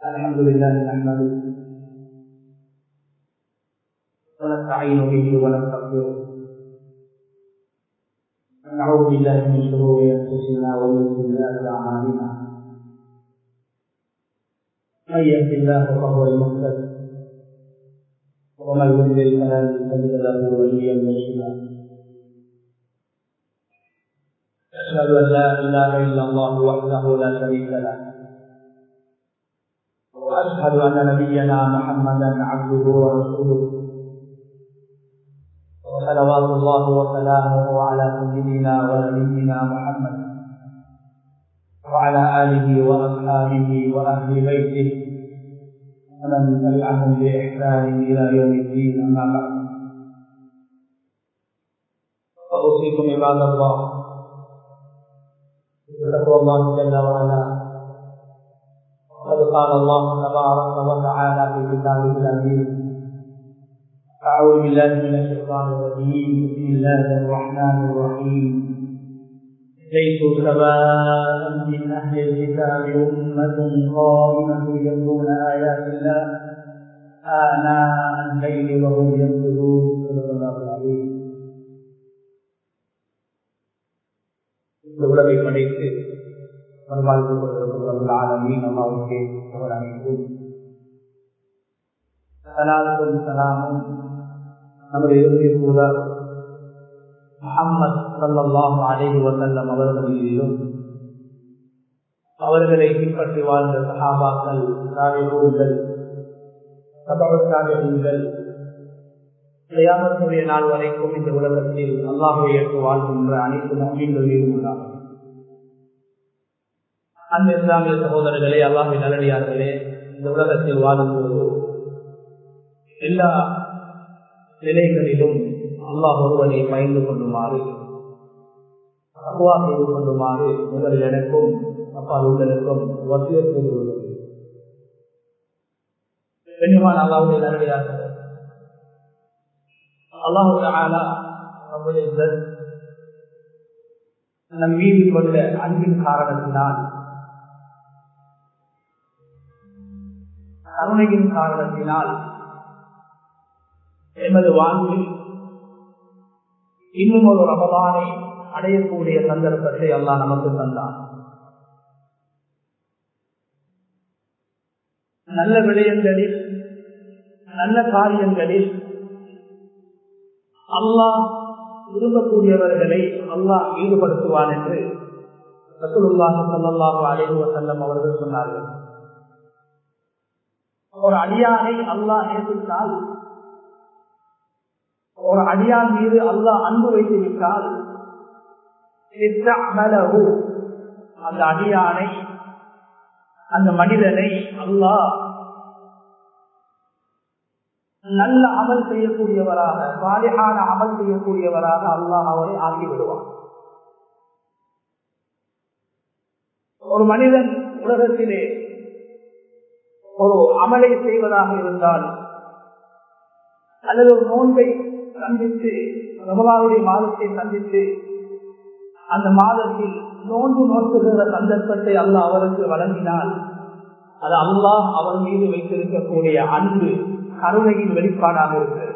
الحمد لله نحمده ونستعين به ونستغفره ونعوذ بالله من شرور انفسنا ومن سيئات اعمالنا من يهد الله فهو المهتد ومن يضلل فلن تجد له وليا مرشدا أشهد أن لا إله إلا الله وحده لا شريك له وأشهد أن نبينا محمدا عبده ورسوله وصلوات الله وسلامه على سيدنا ونبينا محمد وعلى آله وأصحابه وأهل بيته ومن تبعهم بإحسان إلى يوم الدين أما بعد فأوصيكم عباد الله بتقوى الله جل وعلا وقد قال الله تبارك وتعالى في كتابه العزيز أعوذ بالله من الشيطان الرجيم بسم الله الرحمن الرحيم ليسوا سواء من أهل الكتاب أمة قائمة يتلون آيات الله آناء الليل وهم يسجدون صدق الله العظيم இந்த உலகை படைத்து பரிபாலித்து கொண்டிருக்கிற ஆலமீன் அம்மாவுக்கு அவர் அனைத்தும் சலாத்தும் சலாமும் நமது இறுதி தூதர் முகம்மது சல்லாஹு அலேஹி வசல்லம் அவர்களிலும் அவர்களை பின்பற்றி வாழ்ந்த சகாபாக்கள் சாவிகள் சபகங்கள் கியாமத்துடைய நாள் வரைக்கும் இந்த உலகத்தில் அல்லாஹை ஏற்று வாழ்கின்ற அனைத்து நம்பிகள் மீதும் உள்ளார்கள் அந்த இஸ்லாமிய சகோதரர்களே அல்லாஹை நல்லடியார்களே இந்த உலகத்தில் வாழும்போது எல்லா நிலைகளிலும் அல்லாஹ் ஒருவனை பயந்து கொள்ளுமாறு அக்குவா செய்து கொள்ளுமாறு முதலில் எனக்கும் அப்பால் உங்களுக்கும் வசிய செய்து கொள்வது கண்ணியமான அல்லாவுடைய நல்லடியார்கள் அல்லாஹு ஆலா நம் மீது கொண்ட அன்பின் காரணத்தினால் கருணையின் காரணத்தினால் எமது வாழ்வில் இன்னும் ஒரு ரமதானை அடையக்கூடிய சந்தர்ப்பத்தை எல்லாம் நமக்கு தந்தான் நல்ல விடயங்களில் நல்ல காரியங்களில் அல்லாஹ் விரும்பக்கூடியவர்களை அல்லாஹ் ஈடுபடுத்துவான் என்று ரசூலுல்லாஹி ஸல்லல்லாஹு அலைஹி வஸல்லம் அவர்கள் சொன்னார்கள் ஒரு அடியானை அல்லாஹ் நேசித்தால் ஒரு அடியான் மீது அல்லாஹ் அன்பு வைத்து விட்டால் அந்த அடியானை அந்த மனிதனை அல்லாஹ் நல்ல அமல் செய்யக்கூடியவராக சாலிகான அமல் செய்யக்கூடியவராக அல்லாஹ் அவரை ஆக்கி விடுவார் ஒரு மனிதன் உலகத்திலே ஒரு அமலை செய்வதாக இருந்தால் அல்லது ஒரு நோன்பை சந்தித்து ரமலாவுடைய மாதத்தை சந்தித்து அந்த மாதத்தில் நோன்பு நோக்குகிற சந்தர்ப்பத்தை அல்ல அவருக்கு வழங்கினால் அது அல்லாஹ் அவர் மீது வைத்திருக்கக்கூடிய அன்பு கருணையின் வெளிப்பாடாக இருக்கிறது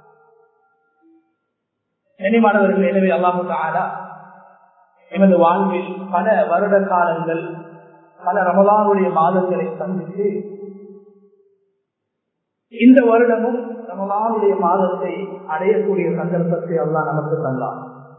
நினைவானவர்கள் எனவே அல்லாஹு ஆடா எமது வாழ்வில் பல வருட காலங்கள் பல ரமலானுடைய மாதங்களை சந்தித்து இந்த வருடமும் ரமலானுடைய மாதத்தை அடையக்கூடிய சந்தர்ப்பத்தை அல்லாஹ் நமக்கு தந்தான்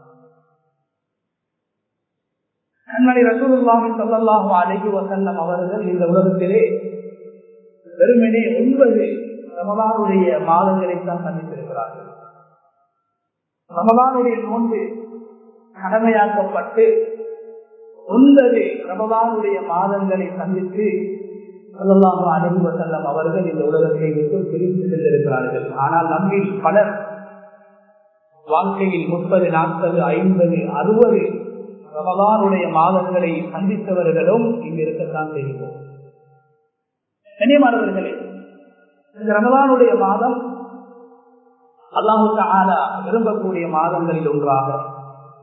கண்மணி ரசூலுல்லாஹி ஸல்லல்லாஹு அலைஹி வஸல்லம் அவர்கள் இந்த உலகத்திலே வெறுமனே ஒன்பது ரமலானுடைய மாதங்களை தான் சந்தித்திருக்கிறார்கள் ரமலானுடைய நோன்பு கடமையாக்கப்பட்டு ஒன்பது ரமலானுடைய மாதங்களை சந்தித்து சொல்லலாமா அனுபவ செல்லம் அவர்கள் இந்த உலகத்தை விட்டு பிரிந்து சென்றிருக்கிறார்கள் ஆனால் நம்மில் பலர் வாழ்க்கையில் முப்பது நாற்பது ஐம்பது அறுபது ரமலானுடைய மாதங்களை சந்தித்தவர்களும் இங்கு இருக்கத்தான் தெரியும் கண்ணியமானவர்களே இந்த ரமலானுடைய மாதம் அல்லாஹு ஆலா விரும்பக்கூடிய மாதங்களில் ஒன்றாக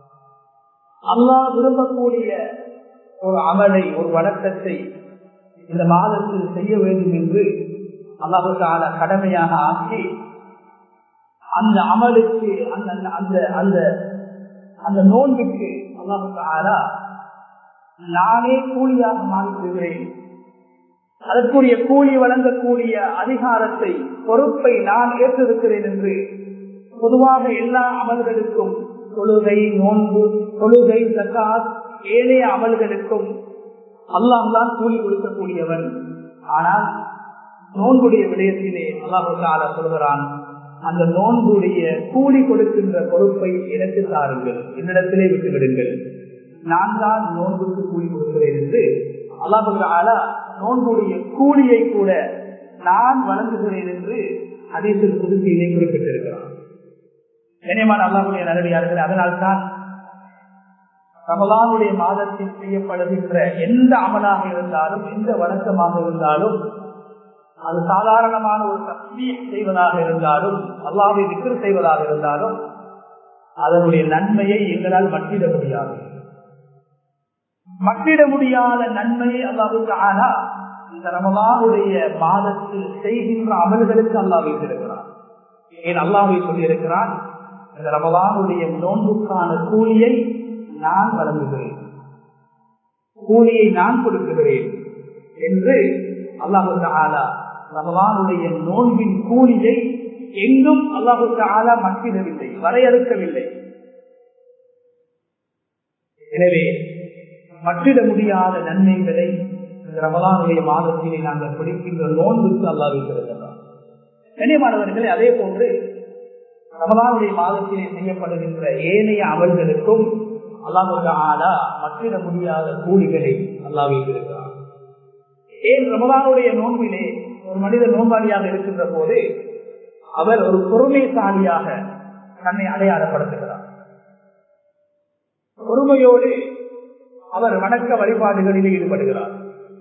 அல்லாஹ் விரும்பக்கூடிய ஒரு அமலை ஒரு வணக்கத்தை இந்த மாதத்தில் செய்ய வேண்டும் என்று அல்லாஹால கடமையாக ஆக்கி அந்த அமலுக்கு அந்த அந்த அந்த அந்த நோன்புக்கு அல்லாஹாலா நானே கூலியாக மாறிவிடுகிறேன் அதற்குரிய கூலி வழங்கக்கூடிய அதிகாரத்தை பொறுப்பை நான் ஏற்றிருக்கிறேன் என்று பொதுவாக எல்லா அமல்களுக்கும் தொழுகை நோன்பு தொழுகை சக்காத் ஏனைய அமல்களுக்கும் அல்லாஹ்தான் கூலி கொடுக்கக்கூடியவன் ஆனால் நோன்புடைய விடயத்திலே அல்லாஹால சொல்கிறான் அந்த நோன்புடைய கூலி கொடுக்கின்ற பொறுப்பை எனக்கு தாருங்கள் என்னிடத்திலே விட்டுவிடுங்கள் நான் தான் நோன்புக்கு கூலி கொடுக்கிறேன் என்று அல்லாஹால நோன்புடைய கூலியை கூட நான் வழங்குகிறேன் என்று அதீசில் புதுப்பியிலே குறிப்பிட்டிருக்கிறான் கண்ணியமான அல்லாஹுடைய நல்லடியார்கள் அதனால்தான் ரமலானுடைய மாதத்தில் செய்யப்படுகின்ற எந்த அமலாக இருந்தாலும் எந்த வணக்கமாக இருந்தாலும் அது சாதாரணமான ஒரு சக்தி செய்வதாக இருந்தாலும் அல்லாவை விக்கிர செய்வதாக இருந்தாலும் அதனுடைய நன்மையை எங்களால் மட்டிட முடியாது மட்டிட முடியாத நன்மையை அல்லாவுக்கு ஆனா இந்த ரமலானுடைய மாதத்தில் செய்கின்ற அமல்களுக்கு அல்லா வைத்திருக்கிறான் ஏன் அல்லாவை சொல்லியிருக்கிறான் இந்த ரமலானுடைய நோன்புக்கான கூலியை நான் வழங்குகிறேன் கூலியை நான் கொடுக்குகிறேன் என்று அல்லாஹு ஆலா ரமலானுடைய நோன்பின் கூலியை எங்கும் அல்லாஹு ஆலா மட்டிடவில்லை வரையறுக்கவில்லை எனவே மட்டிட முடியாத நன்மைகளை இந்த ரமலானுடைய மாதத்திலே நாங்கள் பிடிக்கின்ற நோன்புக்கு அல்லா வைத்திருக்கிறார் கண்ணியமானவர்களே அதே போன்று ரமலானுடைய மாதத்திலே செய்யப்படுகின்ற ஏனைய அமல்களுக்கும் அல்லாஹு ஆலா மற்றிட முடியாத கூலிகளை அல்லா வைத்திருக்கிறார் ஏன் ரமலானுடைய நோன்பிலே ஒரு மனிதர் நோன்பாளியாக இருக்கின்ற போது அவர் ஒரு பொறுமைசாலியாக தன்னை அடையாளப்படுத்துகிறார் பொறுமையோடு அவர் வணக்க வழிபாடுகளில் ஈடுபடுகிறார்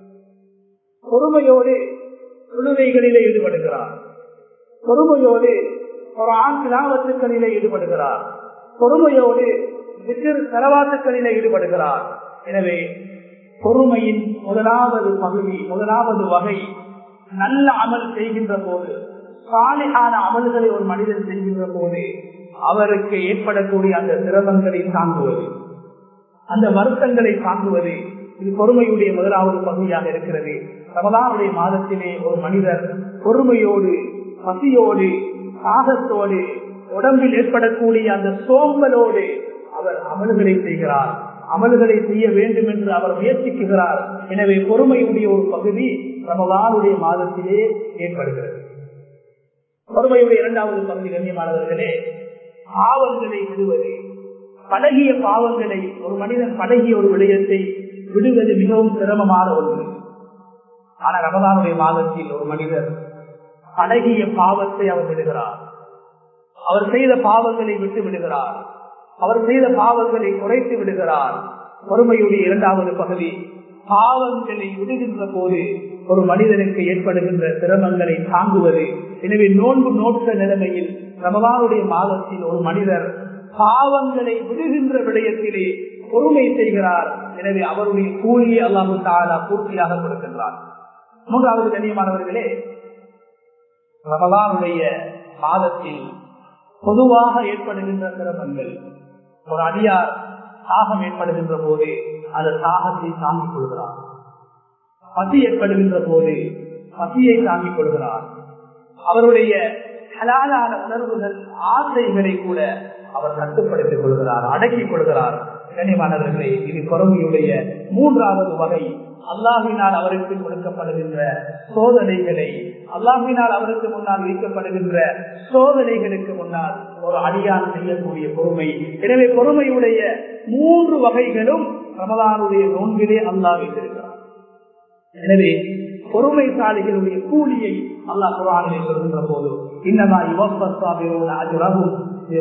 பொறுமையோடு தொழுகைகளிலே ஈடுபடுகிறார் பொறுமையோடு ஒரு ஆண் கிராமத்துக்களிலே ஈடுபடுகிறார் பொறுமையோடு செலவாத்துக்களிலே ஈடுபடுகிறார் எனவே பொறுமையின் முதலாவது பகுதி முதலாவது வகை நல்ல அமல் செய்கின்ற போது சாலையான அமல்களை ஒரு மனிதன் செய்கின்ற போது அவருக்கு ஏற்படக்கூடிய அந்த சிரமங்களை தாங்குவது அந்த வருத்தங்களை தாங்குவது இது பொறுமையுடைய முதலாவது பகுதியாக இருக்கிறது ரமலானுடைய மாதத்திலே ஒரு மனிதர் பொறுமையோடு பசியோடு சாகத்தோடு உடம்பில் ஏற்படக்கூடிய அந்த சோம்பலோடு அவர் அமல்களை செய்கிறார் அமல்களை செய்ய வேண்டும் என்று அவர் முயற்சிக்குகிறார் எனவே பொறுமையுடைய ஒரு பகுதி ரமலானுடைய மாதத்திலே ஏற்படுகிறது பொறுமையுடைய இரண்டாவது பகுதி கண்ணியமானவர்களே பாவங்களை விடுவது பழகிய பாவங்களை ஒரு மனிதன் பழகிய ஒரு விடயத்தை விடுவது மிகவும் சிரமமான ஒன்று ஆனா ரமதானுடைய மாதத்தில் ஒரு மனிதர் பழகிய பாவத்தை அவர் விடுகிறார் அவர் செய்த பாவங்களை விட்டு விடுகிறார் அவர் செய்த பாவங்களை குறைத்து விடுகிறார் பொறுமையுடைய இரண்டாவது பகுதி பாவங்களை விடுகின்ற போது ஒரு மனிதனுக்கு ஏற்படுகின்ற சிரமங்களை தாங்குவது எனவே நோன்பு நோட்ட நிலைமையில் ரமதானுடைய மாதத்தில் ஒரு மனிதர் பாவங்களை விடுகின்ற விடயத்திலே பொறுமை செய்கிறார் எனவே அவருடைய கூலியை அல்லாஹு தாலா பூர்த்தியாக கொடுக்கின்றார் மூன்றாவது கண்ணியமானவர்களே ரமலானுடைய மாதத்தில் பொதுவாக ஏற்படுகின்ற சிரமங்கள் ஒரு அடியார் தாகம் ஏற்படுகின்ற போது அந்த தாகத்தை தாங்கிக் கொள்கிறார் பசி ஏற்படுகின்ற போது பசியை தாங்கிக் கொள்கிறார் அவருடைய ஹலாலான உணர்வுகள் ஆசைகளை கூட அவர் கட்டுப்படுத்திக் கொள்கிறார் அடக்கிக் கொள்கிறார் கனிமானவர்களே இது பொறுமையுடைய மூன்றாவது வகை அல்லாஹினால் அவருக்கு கொடுக்கப்படுகின்ற சோதனைகளை அல்லாஹினால் அவருக்கு முன்னால் வைக்கப்படுகின்ற சோதனைகளுக்கு முன்னால் ஒரு அடியான் செய்யக்கூடிய பொறுமை எனவே பொறுமையுடைய மூன்று வகைகளும் ரமதானுடைய நோன்பிலே அல்லாஹ் வைத்திருக்கிறார் எனவே பொறுமைசாலிகளுடைய கூலியை அல்லாஹ் குரானிலே சொல்கின்ற போது இன்னமா இவப்பசாபிரோகும்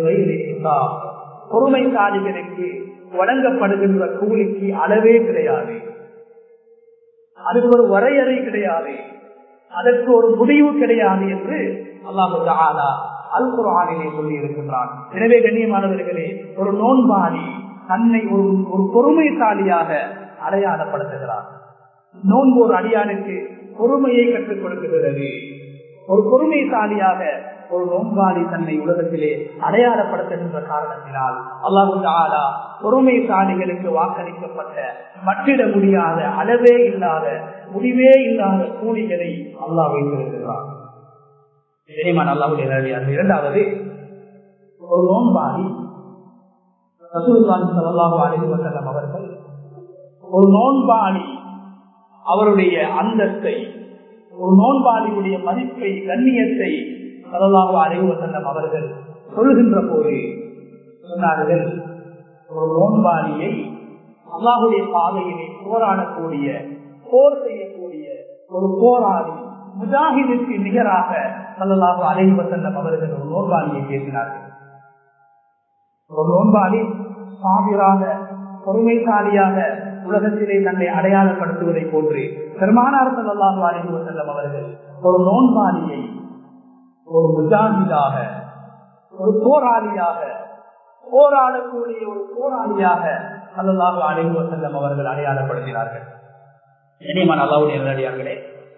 பொறுமைசாலிகளுக்கு வழங்கப்படுகின்ற கூலிக்கு அளவே கிடையாது அதுக்கு ஒரு வரையறை கிடையாது அதற்கு ஒரு முடிவு கிடையாது என்று அல்லாஹு அல் குரானிலே சொல்லி இருக்கின்றான் எனவே கண்ணியமானவர்களே ஒரு நோன்பாளி தன்னை ஒரு ஒரு பொறுமைசாலியாக அடையாளப்படுத்துகிறார் நோன்பு ஒரு அடியானுக்கு பொறுமையை கற்றுக் கொடுக்கிறது ஒரு பொறுமைசாலியாக ஒரு நோன்பாளி தன்னை உலகத்திலே அடையாளப்படுத்துகின்ற காரணத்தினால் அல்லாஹு ஆலா பொறுமைசாலிகளுக்கு வாக்களிக்கப்பட்ட மட்டிட முடியாத அளவே இல்லாத முடிவே இல்லாத கூலிகளை அல்லாஹ் வைத்திருக்கிறார் இறைமான் அல்லாவுடைய நேரடியாக இரண்டாவது ஒரு நோன்பாளி ரசூலுல்லாஹி ஸல்லல்லாஹு அலைஹி வஸல்லம் அவர்கள் ஒரு நோன்பாளி அவருடைய அந்தஸ்தை ஒரு நோன்பாளியுடைய மதிப்பை கண்ணியத்தை சரலாக அறிவு செல்லம் அவர்கள் சொல்கின்ற போது சொன்னார்கள் ஒரு நோன்பாளியை அல்லாஹுடைய பாதையிலே போராடக்கூடிய போர் செய்யக்கூடிய ஒரு போராளி முஜாஹிதுக்கு நிகராக சல்லல்லாஹு அலைஹி வசல்லம் அவர்கள் ஒரு நோன்பாளியை பேசினார்கள் ஒரு நோன்பாளி சாபிராக பொறுமைசாலியாக உலகத்திலே தன்னை அடையாளப்படுத்துவதை போன்று பெருமானார் சல்லாஹு அலைஹி வசல்லம் அவர்கள் ஒரு நோன்பாளியை ஒரு முஜாஹிதாக ஒரு போராளியாக போராடக்கூடிய ஒரு போராளியாக சல்லல்லாஹு அலைஹி வசல்லம் அவர்கள் அடையாளப்படுத்தினார்கள் இனிமன் அல்லாவுடைய நேரடியார்களே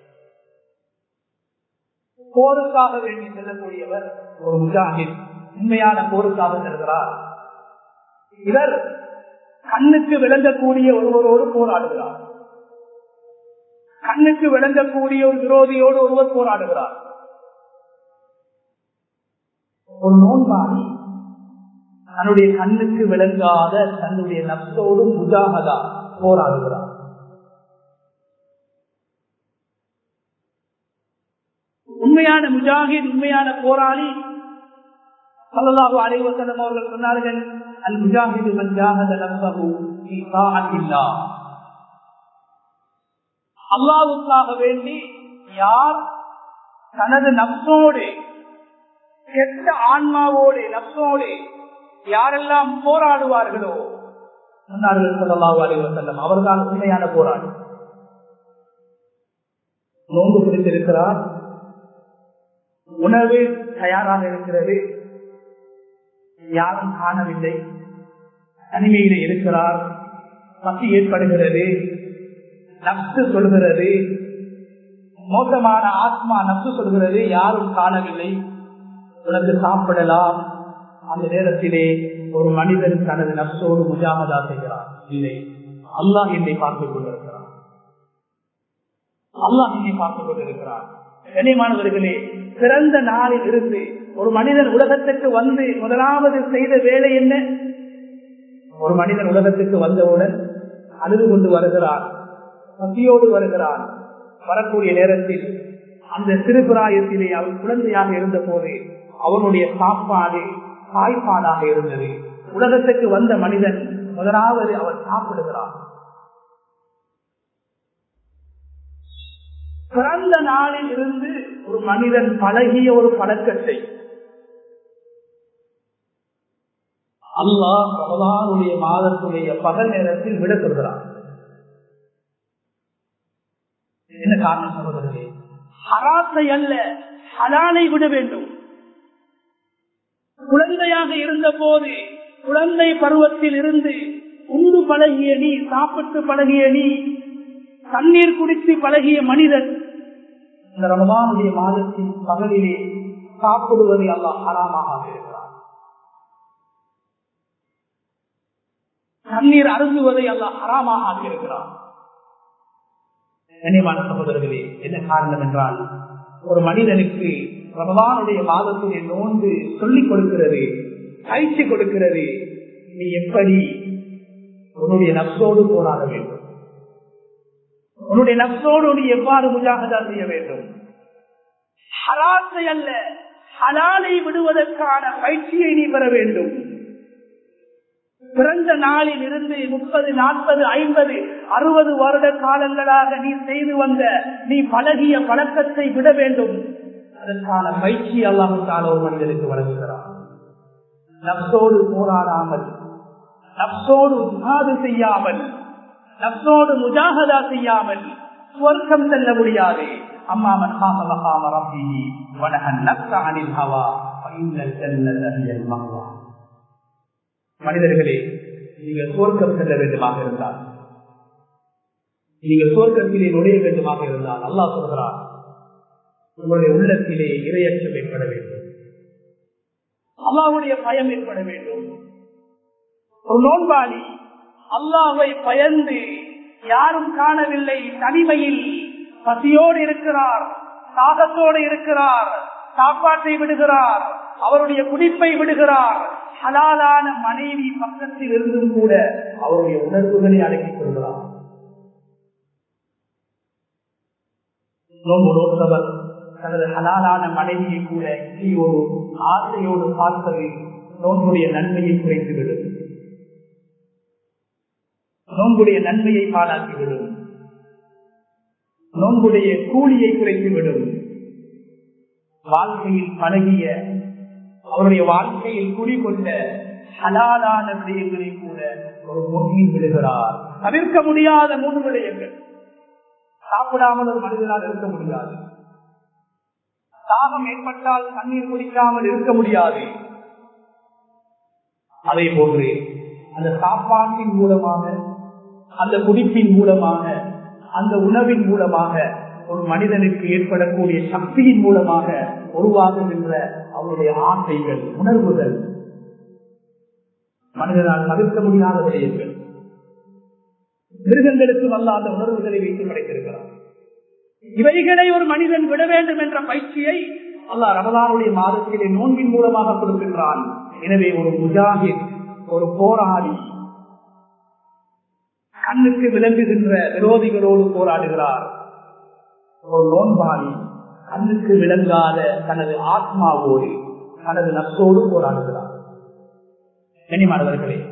போருக்காக வேண்டி செல்லக்கூடியவர் ஒரு முஜாஹித் உண்மையான போருக்காக செல்கிறார் இவர் கண்ணுக்கு விளங்கக்கூடிய ஒருவரோடு போராடுகிறார் கண்ணுக்கு விளங்கக்கூடிய ஒரு விரோதியோடு ஒருவர் போராடுகிறார் ஒரு நோன்பாளி தன்னுடைய கண்ணுக்கு விளங்காத தன்னுடைய நப்சோடு முஜாகதா போராடுகிறார் உண்மையான முஜாஹித் உண்மையான போராளி சல்லல்லாஹு அலைஹி வஸல்லம் அவர்கள் சொன்னார்கள் அல் முஜாஹிது மன் ஜாஹத நஃப்ஸஹு ஃபீ தாஅத்தில்லாஹ் அல்லாஹ்வுக்காக வேண்டி யார் தனது நப்சோடு கெட்ட ஆன்மாவோடு நப்சோடு யாரெல்லாம் போராடுவார்களோ சொன்னார்கள் சல்லல்லாஹு அலைஹி வஸல்லம் அவர்தான் உண்மையான போராளி நோன்பு பிடித்திருக்கிறார் உணவு தயாராக இருக்கிறது யாரும் காணவில்லை தனிமையில இருக்கிறார் பசி ஏற்படுகிறது நப்சு சொல்கிறது மோசமான ஆத்மா நப்சு சொல்கிறது யாரும் காணவில்லை உனக்கு சாப்பிடலாம் அந்த நேரத்திலே ஒரு மனிதன் தனது நப்சோடு முஜாமதா செய்கிறார் இல்லை அல்லாஹ் என்னை பார்த்துக் கொண்டிருக்கிறார் அல்லாஹ் என்னை பார்த்துக் கொண்டிருக்கிறார் கனிமானவர்களே பிறந்த நாளில் இருந்து ஒரு மனிதன் உலகத்துக்கு வந்து முதலாவது செய்த வேலை என்ன ஒரு மனிதன் உலகத்துக்கு வந்தவுடன் அழுது கொண்டு வருகிறான் பசியோடு வருகிறான் வரக்கூடிய நேரத்தில் அந்த சிறுபிராயத்திலே அவன் குழந்தையாக இருந்த போது அவனுடைய சாப்பாடு தாய்ப்பாடாக இருந்தது உலகத்துக்கு வந்த மனிதன் முதலாவது அவன் சாப்பிடுகிறான் பிறந்த நாளில் இருந்து ஒரு மனிதன் பழகிய ஒரு பழக்கத்தை அல்லாஹ் ரமலானுடைய மாதத்துடைய பகல் நேரத்தில் விட சொல்கிறான் என்ன காரணம் சொல்கிறது ஹராத்தை அல்ல ஹலாலை விட வேண்டும் குழந்தையாக இருந்த போது குழந்தை பருவத்தில் இருந்து உண்டு பழகிய நீ சாப்பிட்டு பழகிய நீ தண்ணீர் குடித்து பழகிய மனிதன் இந்த ரமதானுடைய மாதத்தின் பகலிலே சாப்பிடுவதை அல்லாஹ் ஹராமாக இருக்கிறார் தண்ணீர் அருந்துவதை அல்லாஹ் ஹராமாக ஆக்கியிருக்கிறார் கண்ணியமான சகோதரர்களே என்ன காரணம் என்றால் ஒரு மனிதனுக்கு ரமதானுடைய மாதத்துடைய நோன்பு சொல்லிக் கொடுக்கிறது பயிற்சி கொடுக்கிறது நீ எப்படி உன்னுடைய நப்சோடு போராட வேண்டும் உன்னுடைய நப்சோடு நீ எவ்வாறு முஜாகதா செய்ய வேண்டும் ஹலாத்தை அல்ல ஹலாலை விடுவதற்கான பயிற்சியை நீ பெற வேண்டும் பிறந்த நாளில் இருந்து முப்பது நாற்பது ஐம்பது அறுபது வருட காலங்களாக நீ செய்து வந்த நீ பழகிய பழக்கத்தை விட வேண்டும் அதற்கான பயிற்சி அல்லாமத்தான ஒரு மனிதனுக்கு வழங்குகிறார் நப்சோடு போராடாமல் நப்சோடு ஜிஹாது செய்யாமல் நப்சோடு முஜாகதா செய்யாமல் சுவர்க்கம் செல்ல முடியாது அம்மாமன் காம ரப்பிஹி வனஹன் நப்ச அனில் ஹவா ஃபைனல் ஜன்னத ஹியல் மஹ்வா மனிதர்களே நீங்கள் சுவர்க்கம் செல்ல வேண்டுமாக இருந்தால் நீங்கள் சுவர்க்கத்திலே நுழைய வேண்டுமாக இருந்தால் அல்லாஹ் சொல்கிறார் உங்களுடைய உள்ளத்திலே இரையச்சம் ஏற்பட வேண்டும் அல்லாவுடைய பயம் ஏற்பட வேண்டும் ஒரு நோன்பாளி அல்லாவை பயந்து யாரும் காணவில்லை தனிமையில் பசியோடு இருக்கிறார் தாகத்தோடு இருக்கிறார் சாப்பாட்டை விடுகிறார் அவருடைய குடிப்பை விடுகிறார் ஹலாலான மனைவி பக்கத்தில் இருந்தும் கூட அவருடைய உணர்வுகளை அடக்கிக் கொள்கிறார் நோன்பு நோற்றவர் தனது ஹலாலான மனைவியை கூட இசையோடு ஆசையோடு பார்ப்பது நோன்புடைய நன்மையை குறைத்துவிடும் நோன்புடைய நன்மையை பாழாக்கிவிடும் நோன்புடைய கூலியை குறைத்துவிடும் வாழ்க்கையில் பழகிய அவருடைய வாழ்க்கையில் குடிகொண்ட ஹலாலான விடயங்களை கூட ஒரு நோக்கில் விடுகிறார் தவிர்க்க முடியாத மூன்று விடயங்கள் சாப்பிடாமல் ஒரு மனிதனால் இருக்க முடியாது தாகம் ஏற்பட்டால் தண்ணீர் குடிக்காமல் இருக்க முடியாது அதே போன்று அந்த சாப்பாட்டின் மூலமாக அந்த குடிப்பின் மூலமாக அந்த உணவின் மூலமாக ஒரு மனிதனுக்கு ஏற்படக்கூடிய சக்தியின் மூலமாக உருவாகுகின்ற அவருடைய ஆசைகள் உணர்வுகள் மனிதனால் தவிர்க்க முடியாத விடயங்கள் மிருகங்களுக்கு வல்ல அந்த உணர்வுகளை வைத்து படைத்திருக்கிறார் இவைகளை ஒரு மனிதன் விட வேண்டும் என்ற பயிற்சியை அல்லாஹ் ரமதானுடைய மாதத்திலே நோன்பின் மூலமாக கொடுக்கின்றான் எனவே ஒரு முஜாஹித் ஒரு போராளி கண்ணுக்கு விளங்குகின்ற விரோதிகளோடு போராடுகிறார் ஒரு நோன்பாளி கண்ணுக்கு விளங்காத தனது ஆத்மாவோடு தனது நஷ்டோடு போராடுகிறார் கனிமானவர்களே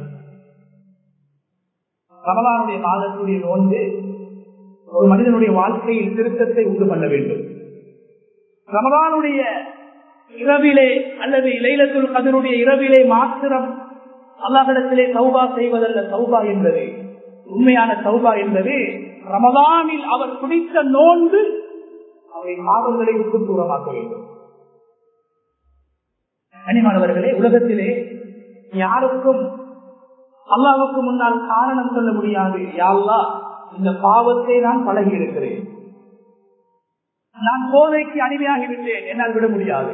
ரமலானுடைய மாதத்துடைய நோன்பு ஒரு மனிதனுடைய வாழ்க்கையில் திருத்தத்தை உண்டு பண்ண வேண்டும் ரமலானுடைய இரவிலே அல்லது இலைலத்துள் கதருடைய இரவிலே மாத்திரம் அல்லாஹிடத்திலே சௌபா செய்வதல்ல சௌபா என்பது உண்மையான சௌபா என்பது ரமலானில் அவர் குடித்த நோன்பு அவரை பாவங்களை விட்டு தூரமாக்க வேண்டும் கனிமானவர்களே உலகத்திலே யாருக்கும் அல்லாவுக்கு முன்னால் காரணம் சொல்ல முடியாது யாழ்லா இந்த பாவத்தை நான் பழகி இருக்கிறேன் நான் போதைக்கு அடிமையாகிவிட்டேன் என்னால் விட முடியாது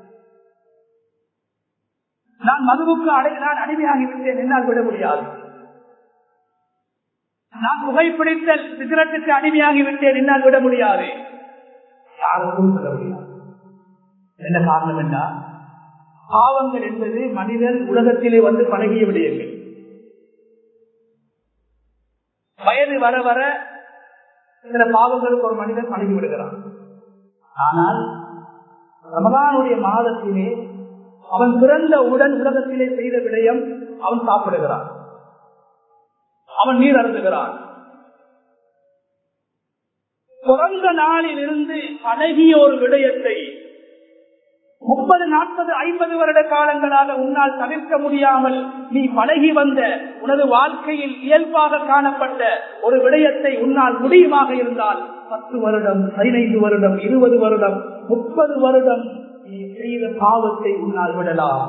நான் மதுவுக்கு அடை நான் அடிமையாகிவிட்டேன் என்னால் விட முடியாது நான் புகைப்பிடித்தல் சிகரெட்டுக்கு அடிமையாகிவிட்டேன் என்னால் விட முடியாது யாருக்கும் சொல்ல முடியாது என்ன காரணம் என்றால் பாவங்கள் என்பது மனிதன் உலகத்திலே வந்து பழகிய விடயங்கள் வயது வர வர சில பாவங்களுக்கு ஒரு மனிதன் பழகி விடுகிறான் ஆனால் ரமதானுடைய மாதத்திலே அவன் பிறந்த உடன் உலகத்திலே செய்த விடயம் அவன் சாப்பிடுகிறான் அவன் நீர் அருந்துகிறான் பிறந்த நாளில் இருந்து பழகிய ஒரு விடயத்தை முப்பது நாற்பது ஐம்பது வருட காலங்களாக உன்னால் தவிர்க்க முடியாமல் நீ பழகி வந்த உனது வாழ்க்கையில் இயல்பாக காணப்பட்ட ஒரு விடயத்தை உன்னால் முடியுமாக இருந்தால் பத்து வருடம் பதினைந்து வருடம் இருபது வருடம் முப்பது வருடம் நீ செய்த பாவத்தை உன்னால் விடலாம்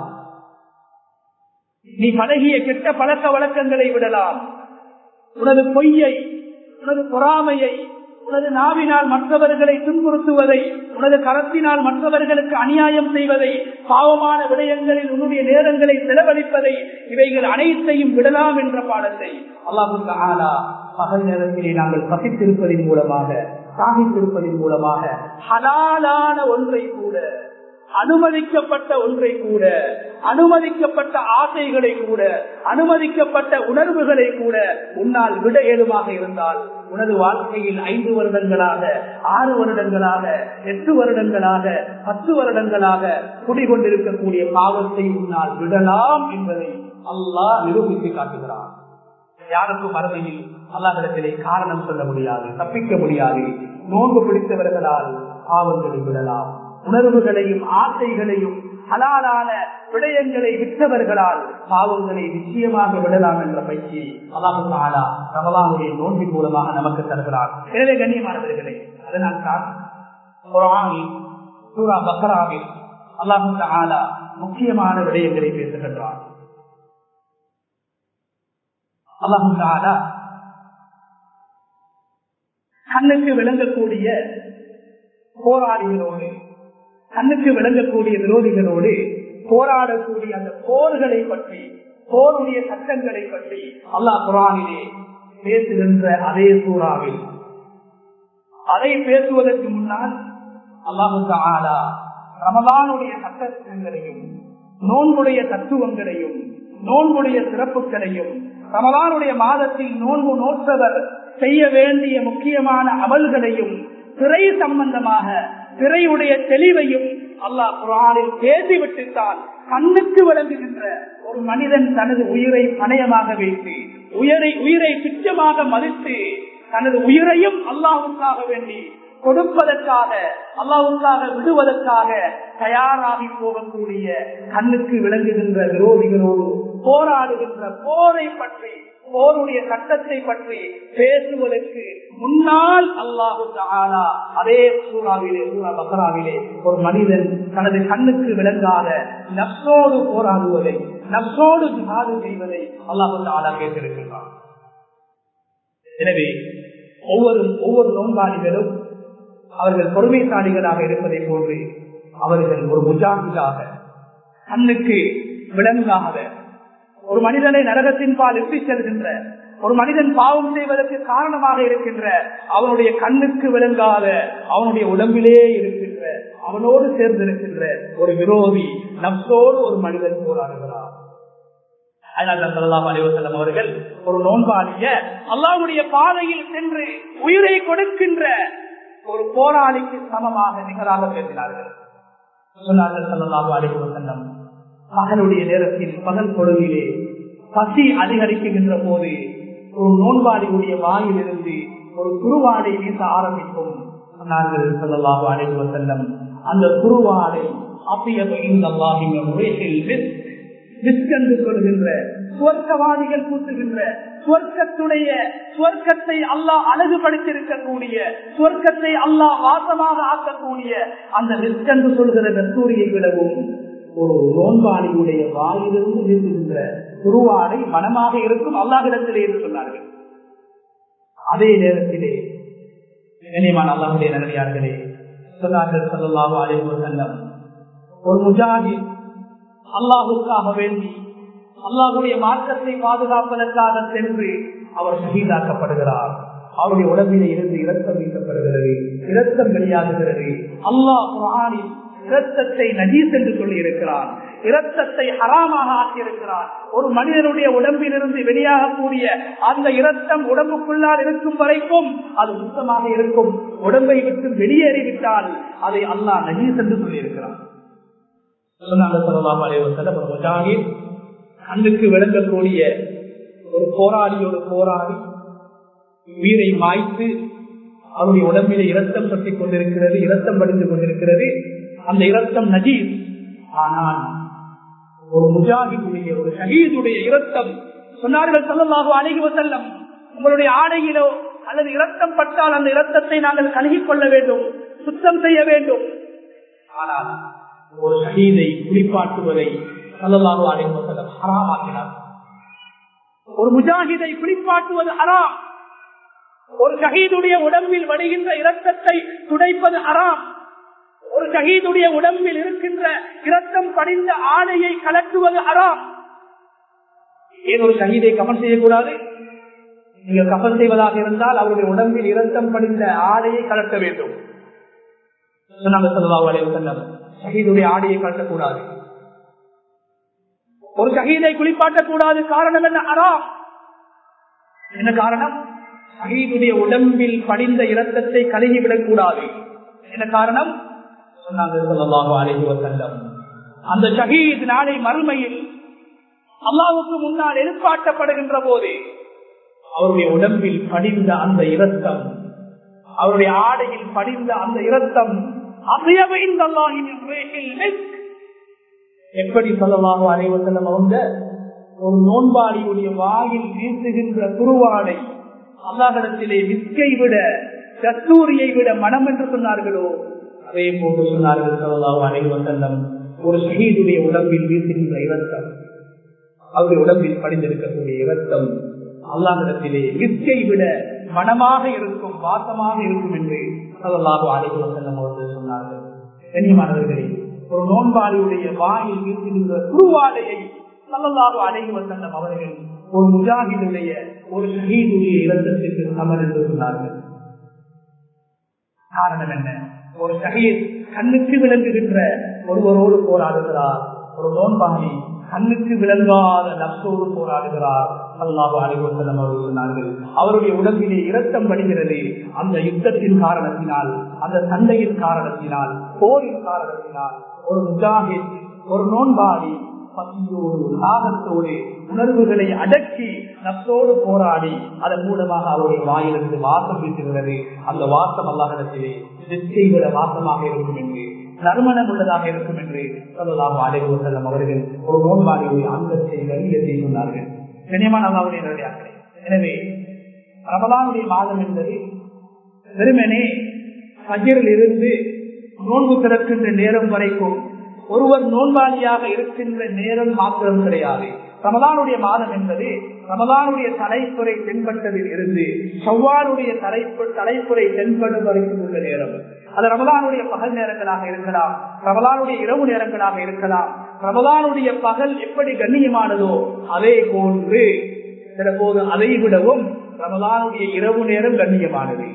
நீ பழகிய கெட்ட பழக்க வழக்கங்களை விடலாம் உனது பொய்யை உனது பொறாமையை உனது நாவினால் மற்றவர்களை துன்புறுத்துவதை உனது கரத்தினால் மற்றவர்களுக்கு அநியாயம் செய்வதை பாவமான விடயங்களில் உன்னுடைய நேரங்களை செலவழிப்பதை இவைகள் அனைத்தையும் விடலாம் என்ற பாடத்தை அல்லாஹுக்கு ஆலா பகல் நேரத்திலே நாங்கள் பசித்திருப்பதன் மூலமாக சாகித்திருப்பதன் மூலமாக ஹலாலான ஒன்றை கூட அனுமதிக்கப்பட்ட ஒன்றை கூட அனுமதிக்கப்பட்ட ஆசைகளை கூட அனுமதிக்கப்பட்ட உணர்வுகளை கூட உன்னால் விட ஏதுவாக இருந்தால் உனது வாழ்க்கையில் ஐந்து வருடங்களாக ஆறு வருடங்களாக எட்டு வருடங்களாக பத்து வருடங்களாக குடிகொண்டிருக்கக்கூடிய பாவத்தை உன்னால் விடலாம் என்பதை அல்லாஹ் நிரூபித்து காட்டுகிறார் யாருக்கும் மறுமையில் அல்லாஹிடத்திலே காரணம் சொல்ல முடியாது தப்பிக்க முடியாது நோன்பு பிடித்தவர்களால் பாவங்களை விடலாம் உணர்வுகளையும் ஆசைகளையும் ஹலாலான விடயங்களை விட்டவர்களால் பாவங்களை நிச்சயமாக விடலாம் என்ற பயிற்சி அல்லாஹாலா ரமலானுடைய நோன்பின் மூலமாக நமக்கு தருகிறார் எனவே கண்ணியமானவர்களே அதனால் தான் குரானில் சூரா பக்ராவில் அல்லாஹு ஆலா முக்கியமான விடயங்களை பேசுகின்றார் அல்லாஹு ஆலா கண்ணுக்கு விளங்கக்கூடிய போராளிகளோடு கண்ணுக்கு விளங்கக்கூடிய விரோதிகளோடு போராடக்கூடிய அந்த போர்களை பற்றி போருடைய சட்டங்களை பற்றி அல்லாஹ் குரானிலே பேசுகின்ற அதே சூறாவில் அதை பேசுவதற்கு முன்னால் அல்லாஹு ஆலா ரமலானுடைய சட்டங்களையும் நோன்புடைய தத்துவங்களையும் நோன்புடைய சிறப்புகளையும் ரமலானுடைய மாதத்தில் நோன்பு நோற்றவர் செய்ய வேண்டிய முக்கியமான அமல்களையும் திரை சம்பந்தமாக திரையுடைய தெளிவையும் அல்லாஹ் குரானில் பேசிவிட்டுத்தான் கண்ணுக்கு விளங்குகின்ற ஒரு மனிதன் தனது உயிரை பணயமாக வைத்து உயிரை உயிரை துச்சமாக மதித்து தனது உயிரையும் அல்லாவுக்காக வேண்டி கொடுப்பதற்காக அல்லாவுக்காக விடுவதற்காக தயாராகி போகக்கூடிய கண்ணுக்கு விளங்குகின்ற விரோதிகளோடு போராடுகின்ற போரை பற்றி போருடைய சட்டத்தை பற்றி பேசுவதற்கு முன்னால் அல்லாஹு ஆனா அதே சூறாவிலே சூறா பக்கராவிலே ஒரு மனிதன் தனது கண்ணுக்கு விளங்காத நப்சோடு போராடுவதை நப்சோடு ஜிஹாது செய்வதை அல்லாஹு ஆலா கேட்டிருக்கிறான் எனவே ஒவ்வொரு ஒவ்வொரு நோன்பாளிகளும் அவர்கள் பொறுமைசாலிகளாக இருப்பதை போன்று அவர்கள் ஒரு முஜாஹிதாக கண்ணுக்கு விளங்காத ஒரு மனிதனை நரகத்தின் பால் எட்டி செல்கின்ற ஒரு மனிதன் பாவம் செய்வதற்கு காரணமாக இருக்கின்ற அவனுடைய கண்ணுக்கு விளங்காத அவனுடைய உடம்பிலே இருக்கின்ற அவனோடு சேர்ந்திருக்கின்ற ஒரு விரோதி நப்சோடு ஒரு மனிதன் போராடுகிறார் அலைவசல்லம் அவர்கள் ஒரு நோன்பாளிய அல்லாவுடைய பாதையில் சென்று உயிரை கொடுக்கின்ற ஒரு போராளிக்கு சமமாக நிகராக பேசினார்கள் சொன்னார்கள் சல்லாஹு அலைவசல்லம் பகலுடைய நேரத்தில் பகல் பொழுதிலே பசி அதிகரிக்கின்ற போது ஒரு நோன்பாளியுடைய வாயிலிருந்து ஒரு குருவாடை வீச ஆரம்பிக்கும் சொன்னார்கள் சல்லாஹு அலைவசல்லம் அந்த குருவாடை என்று சொல்கின்ற சுவர்க்கவாதிகள் கூட்டுகின்ற சுவர்க்கத்துடைய சுவர்க்கத்தை அல்லாஹ் அழகுபடுத்தியிருக்கக்கூடிய சுவர்க்கத்தை அல்லாஹ் வாசமாக ஆக்கக்கூடிய அந்த விஸ்கென்று சொல்கிற கஸ்தூரியை விடவும் ஒரு நோன்பாளியுடைய வாயிலிருந்து வீசுகின்ற குருவாடை மனமாக இருக்கும் அல்லாஹிடத்திலே என்று சொன்னார்கள் அதே நேரத்திலே கண்ணியமான அல்லாஹுடைய நகரியார்களே சொன்னார்கள் சல்லாஹு அலைவர் செல்லம் ஒரு முஜாஹித் அல்லாஹுக்காக வேண்டி அல்லாஹுடைய மாற்றத்தை பாதுகாப்பதற்காக சென்று அவர் ஷஹீதாக்கப்படுகிறார் அவருடைய உடம்பிலே இருந்து இரத்தம் வீசப்படுகிறது இரத்தம் வெளியாகுகிறது அல்லாஹ் குரானில் இரத்தத்தை நஜீஸ் என்று சொல்லி இருக்கிறார் இரத்தத்தை ஹராமாக ஆக்கியிருக்கிறார் ஒரு மனிதனுடைய உடம்பிலிருந்து வெளியாகக்கூடிய அந்த இரத்தம் உடம்புக்குள்ளால் இருக்கும் வரைக்கும் அது சுத்தமாக இருக்கும் உடம்பை விட்டு வெளியேறிவிட்டால் அதை அல்லாஹ் நஜீஸ் என்று சொல்லி இருக்கிறார் கண்ணுக்கு விளங்கக்கூடிய ஒரு போராளியோடு போராடி உயிரை மாய்த்து அவருடைய உடம்பிலே இரத்தம் பற்றி கொண்டிருக்கிறது இரத்தம் படிந்து கொண்டிருக்கிறது அந்த இரத்தம் நஜீஸ் ஆனால் ஒரு முஜாஹிதுடைய ஒரு ஷஹீதுடைய இரத்தம் சொன்னார்கள் சொல்லலாக அணுகி செல்லம் உங்களுடைய ஆடையிலோ அல்லது இரத்தம் பட்டால் அந்த இரத்தத்தை நாங்கள் கழுகிக் கொள்ள வேண்டும் சுத்தம் செய்ய வேண்டும் ஆனால் ஒரு ஷஹீதை குளிப்பாட்டுவதை சொல்லலாக அணுகி செல்லம் ஹராமாக்கினார் ஒரு முஜாஹிதை குளிப்பாட்டுவது ஹராம் ஒரு ஷஹீதுடைய உடம்பில் வடிகின்ற இரத்தத்தை துடைப்பது ஹராம் ஒரு ஷஹீதுடைய உடம்பில் இருக்கின்ற இரத்தம் படிந்த ஆடையை கலட்டுவது ஹராம் ஏன் ஒரு ஷஹீதை கமல் செய்யக்கூடாது நீங்கள் கப்பல் செய்வதாக இருந்தால் அவருடைய உடம்பில் இரத்தம் படிந்த ஆடையை கலட்ட வேண்டும் ஷஹீதுடைய ஆடையை கலட்டக்கூடாது ஒரு ஷஹீதை குளிப்பாட்டக்கூடாது காரணம் என்ன ஹராம் என்ன காரணம் ஷஹீதுடைய உடம்பில் படிந்த இரத்தத்தை கழுகிவிடக் கூடாது என்ன காரணம் அந்த ஷஹீத் நாளை மறுமையில் அல்லாவுக்கு முன்னால் எதிர்பார்க்கப்படுகின்ற போது அவருடைய உடம்பில் படிந்த அந்த இரத்தம் அவருடைய ஆடையில் படிந்த அந்த இரத்தம் எப்படி சொல்லலாக அனைவசலம் அவங்க ஒரு நோன்பாளியுடைய வாயில் வீசுகின்ற குருவாடை அல்லாஹிடத்திலே விஸ்கை விட கஸ்தூரியை விட மனம் என்று சொன்னார்களோ அதே போன்று சொன்னார்கள் சொல்லலாக அனைவசல்லம் ஒரு ஷஹீதுடைய உடம்பில் வீசுகின்ற இரத்தம் அவருடைய உடம்பில் படிந்திருக்கக்கூடிய இரத்தம் அல்லாஹிடத்திலே விஸ்கை விட மனமாக இருக்கும் வாசமாக இருக்கும் என்று சல்லல்லாஹு அலைஹி வஸல்லம் அவர்கள் சொன்னார்கள் கண்ணியமானவர்களே ஒரு நோன்பாளியுடைய வாயில் வீசுகின்ற குருவாலையை சல்லல்லாஹு அலைஹி வஸல்லம் அவர்கள் ஒரு முஜாஹிதுடைய ஒரு ஷஹீதுடைய இரத்தத்திற்கு சமன் என்று சொன்னார்கள் காரணம் என்ன ஒரு ஷஹீத் கண்ணுக்கு விளங்குகின்ற ஒருவரோடு போராடுகிறார் ஒரு நோன்பாளி கண்ணுக்கு விளங்காத நப்சோடு போராடுகிறார் அல்லாஹு அலைவசல்லம் அவர்கள் சொன்னார்கள் அவருடைய உடம்பிலே இரத்தம் படுகிறது அந்த யுத்தத்தின் காரணத்தினால் அந்த சண்டையின் காரணத்தினால் போரின் காரணத்தினால் ஒரு முஜாஹித் ஒரு நோன்பாடி பசியோடு தாகத்தோடு உணர்வுகளை அடக்கி நப்சோடு போராடி அதன் மூலமாக அவருடைய வாயிலிருந்து வாசம் வீசுகிறது அந்த வாசம் அல்லாஹிடத்திலே நிச்சயவிட வாசமாக இருக்கும் என்று நறுமணம் உள்ளதாக இருக்கும் என்று சொல்லலாம் அடைவு செல்லம் அவர்கள் ஒரு நோன்பாடியுடைய அந்தத்தை வெளியே சொன்னார்கள் கனியமான அல்லாவுடைய நிலையாக்களே எனவே ரமலானுடைய மாதம் என்பது வெறுமனே பகிரில் இருந்து நோன்பு திறக்கின்ற நேரம் வரைக்கும் ஒருவர் நோன்பாளியாக இருக்கின்ற நேரம் மாத்திரம் கிடையாது ரமலானுடைய மாதம் என்பது ரமலானுடைய தலைப்புரை தென்பட்டதில் இருந்து செவ்வாறுடைய தலைப்பு தலைப்புரை தென்படும் வரைக்கும் உள்ள நேரம் அது ரமலானுடைய பகல் நேரங்களாக இருக்கலாம் ரமலானுடைய இரவு நேரங்களாக இருக்கலாம் ரமலானுடைய பகல் எப்படி கண்ணியமானதோ அதே போன்று சில போது அதை விடவும் ரமலானுடைய இரவு நேரம் கண்ணியமானது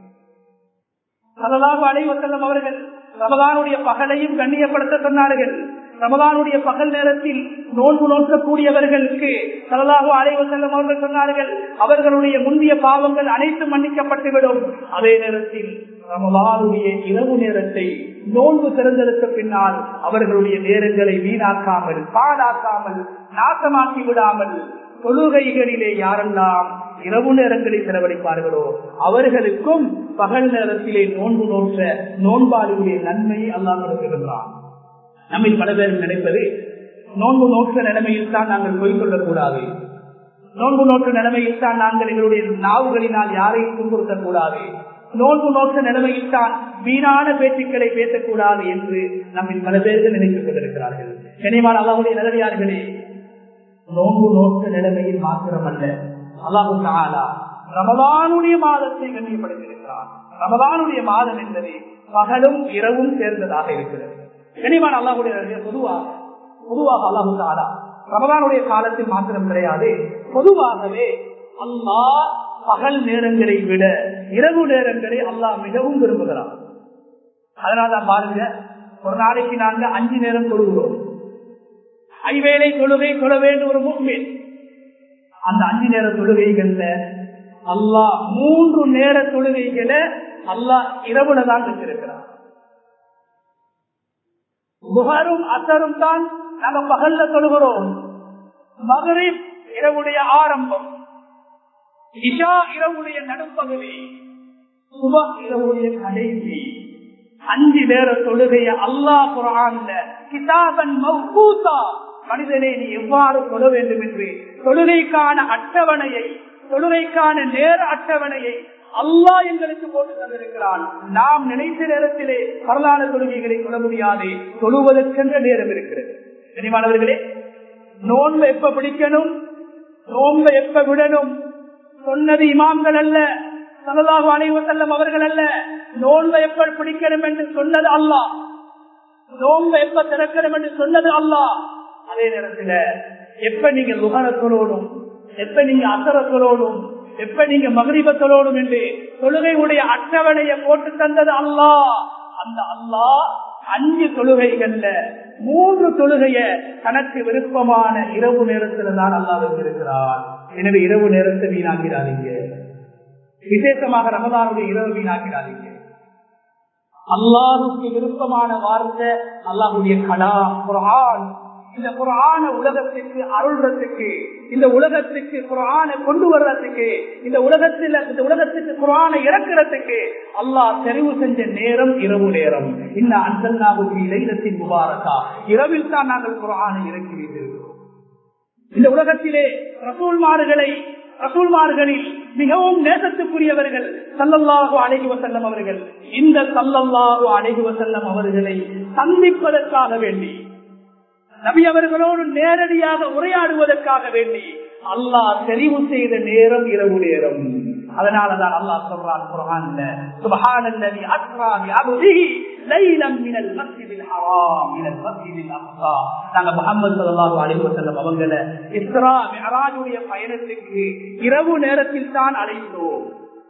ரமலான் அலைவசல்லம் அவர்கள் ரமலானுடைய பகலையும் கண்ணியப்படுத்த சொன்னார்கள் ரமலானுடைய பகல் நேரத்தில் நோன்பு நோக்கக்கூடியவர்களுக்கு சலலாக அலைவ செல்லும் அவர்கள் சொன்னார்கள் அவர்களுடைய முந்தைய பாவங்கள் அனைத்தும் மன்னிக்கப்பட்டுவிடும் அதே நேரத்தில் ரமலானுடைய இரவு நேரத்தை நோன்பு திறந்ததற்கு பின்னால் அவர்களுடைய நேரங்களை வீணாக்காமல் பாழாக்காமல் நாசமாக்கி விடாமல் தொழுகைகளிலே யாரெல்லாம் இரவு நேரங்களில் செலவழிப்பார்களோ அவர்களுக்கும் பகல் நேரத்திலே நோன்பு நோற்ற நோன்பாளுடைய நன்மையை அல்லாஹ் கொடுக்கின்றான் நம்மை பல பேர் நினைப்பது நோன்பு நோற்ற நிலைமையில் தான் நாங்கள் பொய் சொல்லக்கூடாது நோன்பு நோற்ற நிலைமையில் தான் நாங்கள் எங்களுடைய நாவுகளினால் யாரையும் துன்புறுத்தக் கூடாது நோன்பு நோற்ற நிலைமையில் தான் வீணான பேச்சுக்களை பேசக்கூடாது என்று நம்மில் பல பேர்கள் நினைத்துக் கொண்டிருக்கிறார்கள் நினைவால் அல்லாவுடைய நிலவியார்களே நோன்பு நோற்ற நிலைமையில் மாத்திரமல்ல அல்லாஹு தாலா ரமதானுடைய மாதத்தை கண்ணியப்படுத்தியிருக்கிறார் ரமதானுடைய மாதம் என்பது பகலும் இரவும் சேர்ந்ததாக இருக்கிறது கனிவான் அல்லாஹுடைய பொதுவாக பொதுவாக அல்லாஹு தாலா ரமதானுடைய காலத்தில் மாத்திரம் கிடையாது பொதுவாகவே அல்லாஹ் பகல் நேரங்களை விட இரவு நேரங்களை அல்லாஹ் மிகவும் விரும்புகிறார் அதனால்தான் பாருங்க ஒரு நாளைக்கு நாங்க அஞ்சு நேரம் தொழுகிறோம் ஐவேளை தொழுகை தொழ வேண்டும் ஒரு முக்மீன் அந்த அஞ்சு நேர தொழுகைகள்ல அல்லாஹ் மூன்று நேர தொழுகைகளை அல்லாஹ் இரவுல தான் வச்சிருக்கிறார் புகரும் அசரும் தான் நாங்க பகல்ல தொழுகிறோம் மகரிப் இரவுடைய ஆரம்பம் இஷா இரவுடைய நடுப்பகுதி சுப இரவுடைய கடைசி அஞ்சு நேர தொழுகைய அல்லாஹ் குரான்ல கிதாபன் மௌகூசா மனிதனை நீ எவ்வாறு தொழ வேண்டும் என்று தொழுகைக்கான அட்டவணையை தொழுகைக்கான நேர அட்டவணையை அல்லாஹ் எங்களுக்கு போட்டு தந்திருக்கிறான் நாம் நினைத்த நேரத்திலே வரலாறு தொழுகைகளை தொழ முடியாது தொழுவதற்கென்ற நேரம் இருக்கிறது கனிமானவர்களே நோன்பை எப்ப பிடிக்கணும் நோன்பை எப்ப விடணும் சொன்னது இமாம்கள் அல்ல சலதாக அனைவசல்லம் அவர்கள் அல்ல நோன்பை எப்ப பிடிக்கணும் என்று சொன்னது அல்லாஹ் நோன்பை எப்ப திறக்கணும் என்று சொன்னது அல்லாஹ் அதே நேரத்துல எப்ப நீங்க லுகரத்தோடும் எப்ப நீங்க அசரத்தோடும் எப்ப நீங்க மகரிபத்தோடும் என்று தொழுகையுடைய அட்டவணையை போட்டு தந்தது அல்லாஹ் அந்த அல்லாஹ் அஞ்சு தொழுகைகள்ல மூன்று தொழுகைய தனக்கு விருப்பமான இரவு நேரத்துல தான் அல்லா வச்சிருக்கிறார் எனவே இரவு நேரத்தை வீணாக்கிறாதீங்க விசேஷமாக ரமதானுடைய இரவு வீணாக்கிறாதீங்க அல்லாஹுக்கு விருப்பமான வார்த்தை அல்லாஹுடைய கடா குரான் இந்த குரான உலகத்துக்கு அருள்றதுக்கு இந்த உலகத்துக்கு குரான கொண்டு வர்றதுக்கு இந்த உலகத்துல இந்த உலகத்துக்கு குரான இறக்குறதுக்கு அல்லாஹ் தெரிவு செஞ்ச நேரம் இரவு நேரம் இந்த அந்தல்லாவுக்கு இளைஞத்தின் முபாரக்கா இரவில் தான் நாங்கள் குரானை இறக்கி வைத்திருக்கிறோம் இந்த உலகத்திலே ரசூல்மார்களை ரசூல்மார்களில் மிகவும் நேசத்துக்குரியவர்கள் சல்லல்லாஹு அழகி வசல்லம் அவர்கள் இந்த சல்லல்லாஹு அழகி வசல்லம் அவர்களை சந்திப்பதற்காக வேண்டி நபி அவர்களோடு நேரடியாக உரையாடுவதற்காக வேண்டி அல்லாஹ் தெரிவு செய்த நேரம் இரவு நேரம் அதனாலதான் அல்லாஹ் சொல்றான் குர்ஆன்ல சுப்ஹானல்லதி அஸ்ரா பி அப்திஹி லைலம் மினல் மஸ்ஜிதில் ஹராம் இலல் மஸ்ஜிதில் அக்ஸா நாங்க முஹம்மது ஸல்லல்லாஹு அலைஹி வஸல்லம் அவங்கள இஸ்ரா மிஅராஜுடைய பயணத்துக்கு இரவு நேரத்தில் தான் அழைத்தோம்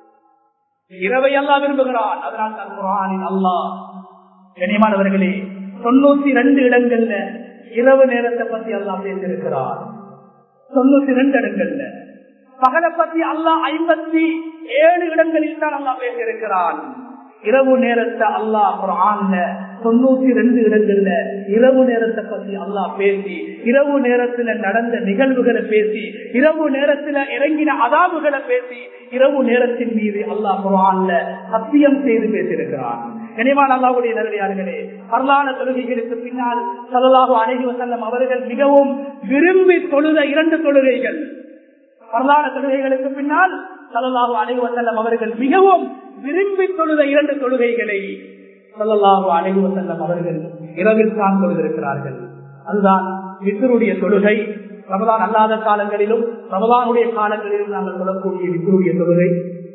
இரவை அல்லாஹ் விரும்புகிறான் அதனால் தான் குர்ஆனில் அல்லாஹ் கனிமானவர்களே தொண்ணூத்தி ரெண்டு இடங்கள்ல இரவு நேரத்தை பத்தி அல்லாஹ் பேசியிருக்கிறார் தொண்ணூத்தி ரெண்டு இடங்கள்ல பகலை பத்தி அல்லாஹ் ஐம்பத்தி ஏழு இடங்களில் தான் அல்லாஹ் பேசியிருக்கிறான் இரவு நேரத்தை அல்லாஹ் குரான்ல தொண்ணூத்தி ரெண்டு இடங்கள்ல இரவு நேரத்தை பத்தி அல்லாஹ் பேசி இரவு நேரத்துல நடந்த நிகழ்வுகளை பேசி இரவு நேரத்துல இறங்கின அதாவுகளை பேசி இரவு நேரத்தின் மீது அல்லாஹ் குரான்ல சத்தியம் செய்து பேசியிருக்கிறான் கனிவான் அல்லாவுடைய நல்லடியார்களே வரலான தொழுகைகளுக்கு பின்னால் சல்லாஹு அழகி வசல்லம் அவர்கள் மிகவும் விரும்பி தொழுத இரண்டு தொழுகைகள் வரலான தொழுகைகளுக்கு பின்னால் சல்லாஹு அழகி வசல்லம் அவர்கள் மிகவும் விரும்பி தொழுத இரண்டு தொழுகைகளை சல்லாஹு அழகி வசல்லம் அவர்கள் இரவில் தான் தொழுதிருக்கிறார்கள் அதுதான் வித்தருடைய தொழுகை ரமதான் அல்லாத காலங்களிலும் ரமதானுடைய காலங்களிலும் நாங்கள் சொல்லக்கூடிய வித்தருடைய தொழுகை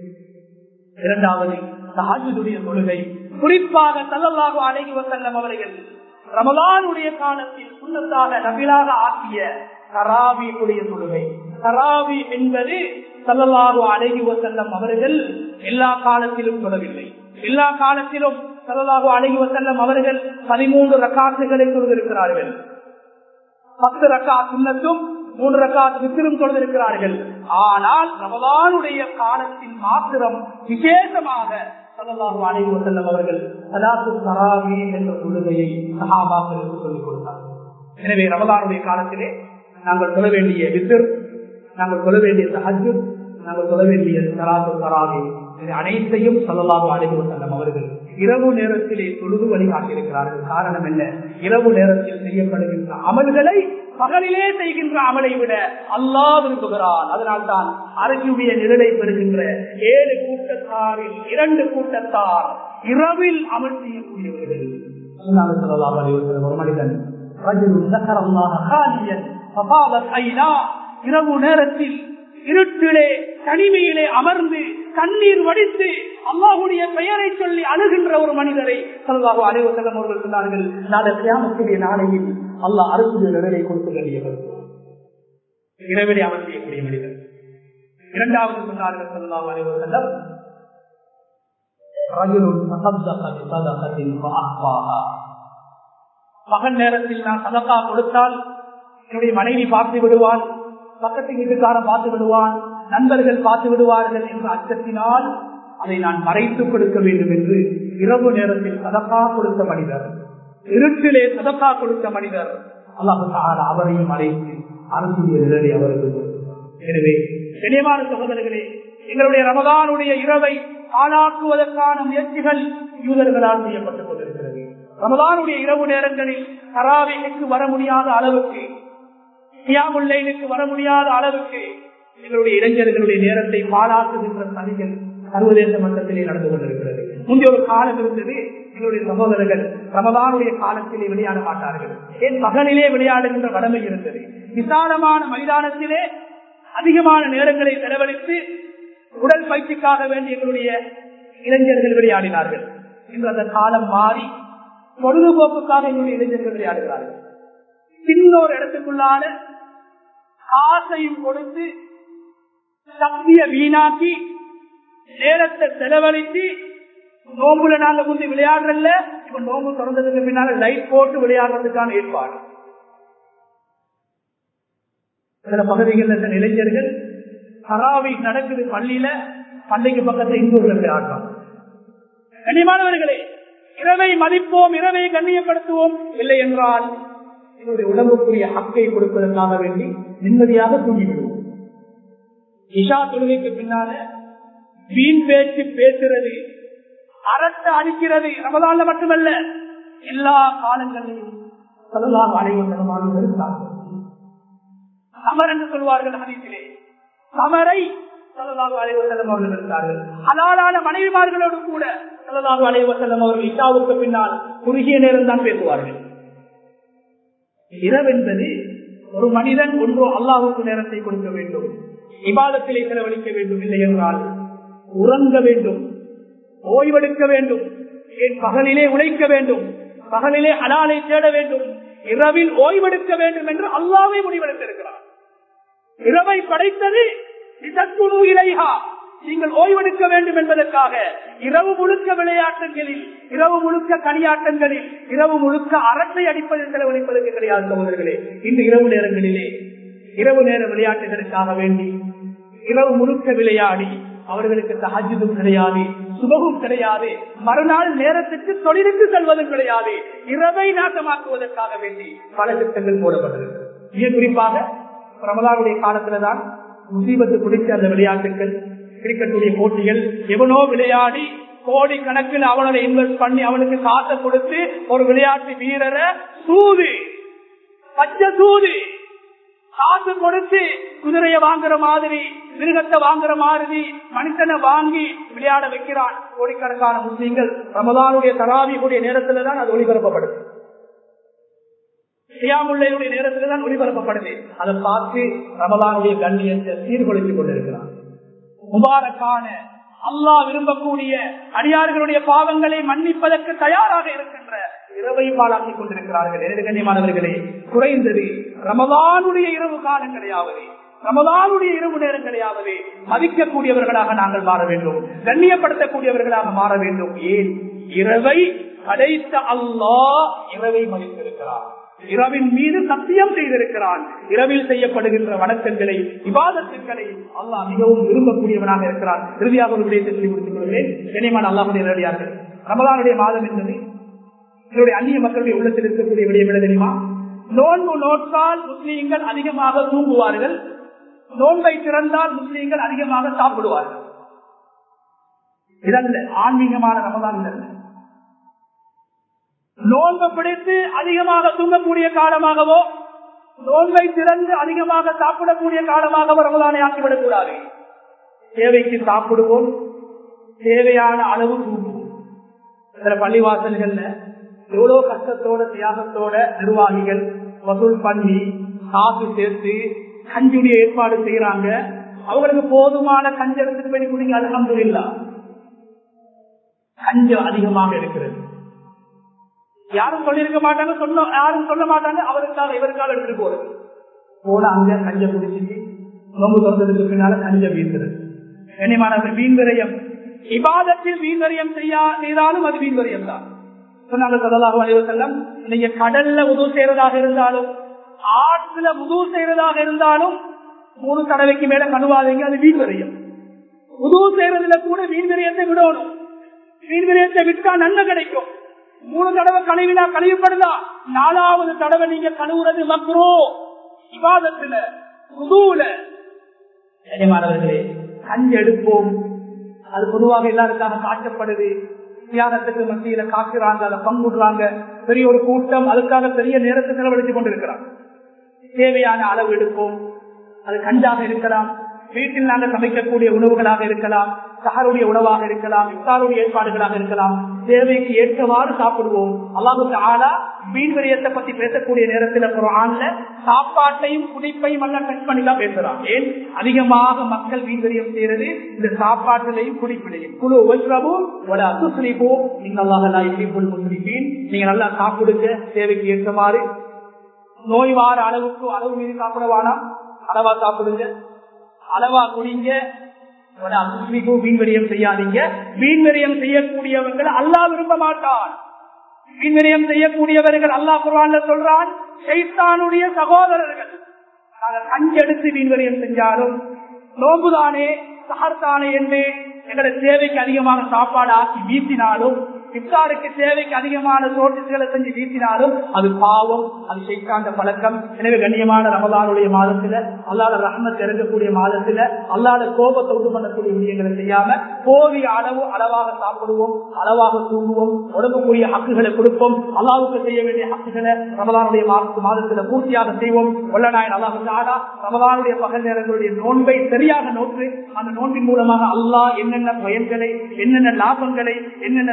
இரண்டாவது சஹாஜுடைய தொழுகை குறிப்பாக சல்லல்லாஹு அலைஹி வசல்லம் அவர்கள் ரமலானுடைய காலத்தில் சுண்ணத்தாக நபிலாக ஆக்கிய தராவியுடைய தொழுகை தராவி என்பது சல்லல்லாஹு அலைஹி வசல்லம் அவர்கள் எல்லா காலத்திலும் சொல்லவில்லை எல்லா காலத்திலும் சல்லல்லாஹு அலைஹி வசல்லம் அவர்கள் பதிமூன்று ரக்காசுகளை தொழுதிருக்கிறார்கள் பத்து ரக்கா சுண்ணத்தும் மூன்று ரக்கா வித்திரும் தொழுதிருக்கிறார்கள் ஆனால் ரமலானுடைய காலத்தில் மாத்திரம் விசேஷமாக சல்லல்லாஹு அலைஹி வஸல்லம் அவர்கள் சலாத்து தராவி என்ற தொழுகையை சஹாபாக்களுக்கு சொல்லிக் கொடுத்தார்கள் எனவே ரமலானுடைய காலத்திலே நாங்கள் சொல்ல வேண்டிய வித்திர் நாங்கள் சொல்ல வேண்டிய சஹஜ் நாங்கள் சொல்ல வேண்டிய சலாத்து தராவி அனைத்தையும் சல்லல்லாஹு அலைஹி வஸல்லம் அவர்கள் இரவு நேரத்திலே தொழுது வழிகாட்டியிருக்கிறார்கள் காரணம் என்ன இரவு நேரத்தில் செய்யப்படுகின்ற அமல்களை பகலிலே செய்கின்ற அமலை விட அல்லா விரும்புகிறான் அதனால்தான் அரசியுடைய நிழலை பெறுகின்ற ஏழு கூட்டத்தாரில் இரண்டு கூட்டத்தார் இரவில் அமல் செய்யக்கூடியவர்கள் ஒரு மனிதன் இரவு நேரத்தில் இருட்டிலே தனிமையிலே அமர்ந்து கண்ணீர் வடித்து அல்லாஹுடைய பெயரை சொல்லி அணுகின்ற ஒரு மனிதரை சல்லாஹு அலைவசலம் அவர்கள் சொன்னார்கள் நாளை கிராமத்துடைய நாளையில் அல்லாஹ் அரசுடைய நிழலை கொடுக்க வேண்டியவர் இரவிலே அமல் செய்யக்கூடிய மனிதர் இரண்டாவது சொன்னார்கள் சல்லாஹு அலைவசல்லம் பகல் நேரத்தில் நான் சதக்கா கொடுத்தால் என்னுடைய மனைவி பார்த்து விடுவான் பக்கத்து வீட்டுக்காரன் பார்த்து விடுவான் நண்பர்கள் பார்த்து விடுவார்கள் என்ற அச்சத்தினால் அதை நான் மறைத்து கொடுக்க வேண்டும் என்று இரவு நேரத்தில் சதக்கா கொடுத்த மனிதர் இருட்டிலே சதக்கா கொடுத்த மனிதர் அல்லாஹு அவரையும் மறைத்து அரசுடைய நிழலை அவருக்கு எனவே தெளிவான சகோதரர்களே எங்களுடைய ரமதானுடைய இரவை ஆளாக்குவதற்கான முயற்சிகள் யூதர்களால் செய்யப்பட்டுக் கொண்டிருக்கிறது ரமதானுடைய இரவு நேரங்களில் தராவிக்கு வர முடியாத அளவுக்கு கியாமுல்லைனுக்கு வர முடியாத அளவுக்கு எங்களுடைய இளைஞர்களுடைய நேரத்தை பாழாக்குகின்ற சதிகள் சர்வதேச மட்டத்திலே நடந்து கொண்டிருக்கிறது முந்தைய ஒரு காலம் இருந்தது எங்களுடைய சகோதரர்கள் ரமதானுடைய காலத்திலே விளையாட மாட்டார்கள் ஏன் பகலிலே விளையாடுகின்ற வடமை இருந்தது விசாலமான மைதானத்திலே அதிகமான நேரங்களை செலவழித்து உடல் பயிற்சிக்காக வேண்டிய எங்களுடைய இளைஞர்கள் விளையாடினார்கள் இன்று அந்த காலம் மாறி பொழுதுபோக்குக்காக எங்களுடைய இளைஞர்கள் விளையாடுகிறார்கள் இன்னொரு இடத்துக்குள்ளான காசையும் கொடுத்து சக்திய வீணாக்கி நேரத்தை செலவழித்து நோம்புல நாங்க முந்தி விளையாடுறல இப்ப நோம்பு திறந்ததுக்கு பின்னால லைட் போட்டு விளையாடுறதுக்கான ஏற்பாடு சில பகுதிகளில் சில இளைஞர்கள் ஹராவி நடக்குது பள்ளியில பள்ளிக்கு பக்கத்துல இந்தூர்ல விளையாடுறாங்க கனிமானவர்களே இரவை மதிப்போம் இரவை கண்ணியப்படுத்துவோம் இல்லை என்றால் என்னுடைய உடம்புக்குரிய ஹக்கை கொடுப்பதற்காக வேண்டி நிம்மதியாக தூங்கிவிடுவோம் இஷா தொழுகைக்கு பின்னால வீண் பேச்சு பேசுறது அரட்ட அடிக்கிறது ரமதான்ல மட்டுமல்ல எல்லா காலங்களிலும் சொல்லலாம் அனைவரும் இருந்தார்கள் சமர் என்று சொல்வார்கள் ஹதீசிலே சமரை சல்லல்லாஹு அலைஹி வஸல்லம் அவர்கள் இருந்தார்கள் ஹலாலான மனைவிமார்களோடு கூட சல்லல்லாஹு அலைஹி வஸல்லம் அவர்கள் இஷாவுக்கு பின்னால் குறுகிய நேரம் தான் பேசுவார்கள் இரவென்பது ஒரு மனிதன் ஒன்றோ அல்லாஹுக்கு நேரத்தை கொடுக்க வேண்டும் இபாதத்திலே செலவழிக்க வேண்டும் இல்லை என்றால் உறங்க வேண்டும் ஓய்வெடுக்க வேண்டும் என் பகலிலே உழைக்க வேண்டும் பகலிலே ஹலாலை தேட வேண்டும் இரவில் ஓய்வெடுக்க வேண்டும் என்று அல்லாவே முடிவெடுத்திருக்கிறார் இரவை படைத்தது இதற்குழு இலைஹா நீங்கள் ஓய்வெடுக்க வேண்டும் என்பதற்காக இரவு முழுக்க விளையாட்டுகளில் இரவு முழுக்க கனியாட்டங்களில் இரவு முழுக்க அரசை அடிப்பதில் செலவழிப்பதற்கு கிடையாது சகோதரர்களே இந்த இரவு நேரங்களிலே இரவு நேர விளையாட்டுகளுக்காக வேண்டி இரவு முழுக்க விளையாடி அவர்களுக்கு தஹஜுதும் கிடையாது சுபகும் கிடையாது மறுநாள் நேரத்துக்கு தொழிலுக்கு செல்வதும் கிடையாது இரவை நாட்டமாக்குவதற்காக வேண்டி பல திட்டங்கள் போடப்பட்டிருக்கிறது மிக குறிப்பாக ரமலானுடைய காலத்துலதான் முசீபத்து பிடிச்ச அந்த விளையாட்டுகள் கிரிக்கெட்டுடைய போட்டிகள் எவனோ விளையாடி கோடி கணக்கில் அவனோட இன்வெஸ்ட் பண்ணி அவனுக்கு காசை கொடுத்து ஒரு விளையாட்டு வீரரை சூது பச்சை சூது காசு கொடுத்து குதிரைய வாங்குற மாதிரி மிருகத்தை வாங்குற மாதிரி மனுஷனை வாங்கி விளையாட வைக்கிறான் கோடிக்கணக்கான முஸ்லீம்கள் ரமதானுடைய தராவியுடைய நேரத்துல தான் அது ஒளிபரப்பப்படுது சியாமுள்ளையுடைய நேரத்துல தான் ஒளிபரப்பப்படுது அதை பார்த்து ரமதானுடைய கண்ணியத்தை சீர்குலைத்துக் கொண்டிருக்கிறான் முபாரக்கான அல்லாஹ் விரும்பக்கூடிய அடியார்களுடைய பாவங்களை மன்னிப்பதற்கு தயாராக இருக்கின்ற இரவை பாலாக்கிக் கொண்டிருக்கிறார்கள் எனது கண்ணியமானவர்களே குறைந்தது ரமதானுடைய இரவு காலங்களையாவது ரமதானுடைய இரவு நேரங்களையாவது மதிக்கக்கூடியவர்களாக நாங்கள் மாற வேண்டும் கண்ணியப்படுத்தக்கூடியவர்களாக மாற வேண்டும் ஏன் இரவை படைத்த அல்லாஹ் இரவை மதித்திருக்கிறார் இரவின் மீது சத்தியம் செய்திருக்கிறான் இரவில் செய்யப்படுகின்ற வணக்கங்களை விவாதத்துக்களை அல்லாஹ் மிகவும் விரும்பக்கூடியவனாக இருக்கிறான் இறுதியாக ஒரு விடயத்தை சொல்லி முடித்துக் கொள்கிறேன் கனியமான அல்லாஹுடைய நேரடியார்கள் ரமதானுடைய மாதம் என்பது என்னுடைய அந்நிய மக்களுடைய உள்ளத்தில் இருக்கக்கூடிய விடயம் என்ன தெரியுமா நோன்பு நோட்டால் முஸ்லீம்கள் அதிகமாக தூங்குவார்கள் நோன்பை திறந்தால் முஸ்லீம்கள் அதிகமாக சாப்பிடுவார்கள் இதல்ல ஆன்மீகமான ரமதான் இதல்ல நோன்பு பிடித்து அதிகமாக தூங்கக்கூடிய காலமாகவோ நோன்பை திறந்து அதிகமாக சாப்பிடக்கூடிய காலமாகவோ ரமதானை ஆக்கிவிடக் கூடாது தேவைக்கு சாப்பிடுவோம் தேவையான அளவு தூங்குவோம் சில பள்ளிவாசல்கள்ல எவ்வளவு கஷ்டத்தோட தியாகத்தோட நிர்வாகிகள் வசூல் பண்ணி காசு சேர்த்து கஞ்சுடைய ஏற்பாடு செய்யறாங்க அவங்களுக்கு போதுமான கஞ்ச எடுத்துட்டு போய் குடிங்க அலமது இல்லா கஞ்சம் அதிகமாக இருக்கிறது யாரும் சொல்லியிருக்க மாட்டாங்க சொன்ன யாரும் சொல்ல மாட்டாங்க அவருக்காக இவருக்காக எடுத்துட்டு போறது போன அங்க கஞ்ச குடிச்சிட்டு நோம்பு திறந்ததுக்கு பின்னால கஞ்ச வீசுறது கனிமானவர் வீண்விரயம் இபாதத்தில் வீண்வரியம் செய்தாலும் அது வீண்வரியம் தான் சொன்னாங்க சதலாக அலைவசல்லம் நீங்க கடல்ல உதவு செய்யறதாக இருந்தாலும் ஆற்றுல உதவு செய்யறதாக இருந்தாலும் மூணு தடவைக்கு மேல கழுவாதீங்க அது வீண்வரியம் உதவு செய்யறதுல கூட வீண்வரியத்தை விடணும் வீண்வரியத்தை விட்டா நன்மை கிடைக்கும் மூணு தடவை கழுவினா கழுவிப்படுதா நாலாவது தடவை நீங்க கழுவுறது மக்ரோ விவாதத்துல உதுவுல மாணவர்களே கஞ்சி எடுப்போம் அது பொதுவாக எல்லாருக்காக காட்டப்படுது தியாகத்துக்கு மத்தியில காக்குறாங்க அதை பங்குடுறாங்க பெரிய ஒரு கூட்டம் அதுக்காக பெரிய நேரத்தை செலவழித்துக் கொண்டிருக்கிறாங்க தேவையான அளவு எடுப்போம் அது கஞ்சாக இருக்கலாம் வீட்டில் நாங்கள் சமைக்கக்கூடிய உணவுகளாக இருக்கலாம் சஹருடைய உணவாக இருக்கலாம் இஃப்தாருடைய ஏற்பாடுகளாக இருக்கலாம் தேவைக்கு ஏற்றவாறு சாப்பிடுவோம் அல்லாஹு ஆளா மீன்வரியத்தை பத்தி பேசக்கூடிய நேரத்தில் குரான்ல சாப்பாட்டையும் குடிப்பையும் எல்லாம் டச் பண்ணி தான் பேசுறான் ஏன் அதிகமாக மக்கள் மீன்வரியம் செய்யறது இந்த சாப்பாட்டிலையும் குடிப்பிலையும் குழு ஒவ்வொருவும் ஒரு அசுஸ்ரீபோ நீங்க அல்லாஹ் முஸ்லிப்பீன் நீங்க நல்லா சாப்பிடுங்க தேவைக்கு ஏற்றவாறு நோய் வார அளவுக்கு அளவு மீறி சாப்பிட வேணாம் அளவா சாப்பிடுங்க அளவா குடிங்க வீண்வரியம் செய்யாதீங்க வீண்வரியம் செய்யக்கூடியவர்கள் அல்லாஹ் விரும்ப மாட்டான் வீண்வரியம் செய்யக்கூடியவர்கள் அல்லாஹ் குர்வான்ல சொல்றான் சைத்தானுடைய சகோதரர்கள் நாங்கள் கஞ்செடுத்து வீண்வரியம் செஞ்சாலும் நோம்புதானே சகர்தானே என்று எங்களை தேவைக்கு அதிகமான சாப்பாடு ஆக்கி வீசினாலும் இஃப்தாருக்கு தேவைக்கு அதிகமான சோற்றுகளை செஞ்சு வீசினாலும் அது பாவம் அது செய்காந்த பழக்கம் எனவே கண்ணியமான ரமதானுடைய மாதத்துல அல்லாத ரஹமத் இறங்கக்கூடிய மாதத்துல அல்லாத கோபத்தை உண்டு பண்ணக்கூடிய விஷயங்களை செய்யாம போதிய அளவு அளவாக சாப்பிடுவோம் அளவாக தூங்குவோம் உடம்புக்குரிய ஹக்குகளை கொடுப்போம் அல்லாவுக்கு செய்ய வேண்டிய ஹக்குகளை ரமதானுடைய மாதத்துல பூர்த்தியாக செய்வோம் உள்ளநாயன் அல்லாஹு ஆடா ரமதானுடைய பகல் நேரங்களுடைய நோன்பை சரியாக நோக்கு அந்த நோன்பின் மூலமாக அல்லாஹ் என்னென்ன பயன்களை என்னென்ன லாபங்களை என்னென்ன தத்துவங்களை